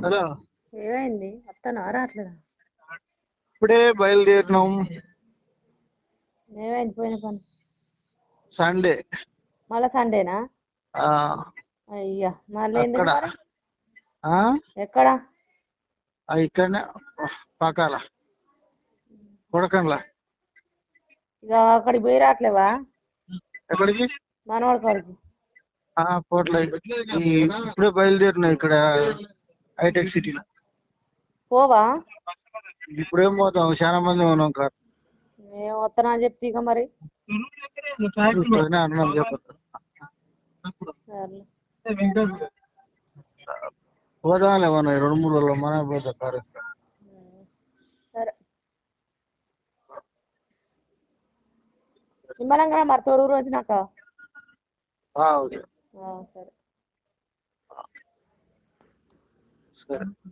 Hello ఏమైంది వస్తానా రావట్లేదా ఇప్పుడే బయలుదేరినాం ఏమైంది పోయిన పని సండే మళ్ళా సండేనా ఆ, అయ్యా మళ్ళీ ఎందుకు అక్కడ మరి ఆ? ఎక్కడ ఆ, ఇక్కడనే పకాల కొడకండ్ల ఇక అక్కడికి పోయి రావట్లేవా ఎక్కడికి మనవాడి కాడికి ఆ, పోట్లే ఈ ఇప్పుడే బయలుదేరినా ఇక్కడ హైటెక్ సిటీలో పోవా ఇప్పుడేం పోతాం చాలా మంది ఉన్నాం కార్ నేను వస్తానా అని చెప్తే ఇక మరి ఇప్పుడైనా అన్నం చెప్పదు సర్లే పోదాంలే మన రెండు మూడు రోజులు మన పోతా కారు సరే నిమ్మలంగా మరి తొడుగు రోజు నాకు ఆ, ఓకే సరే సరే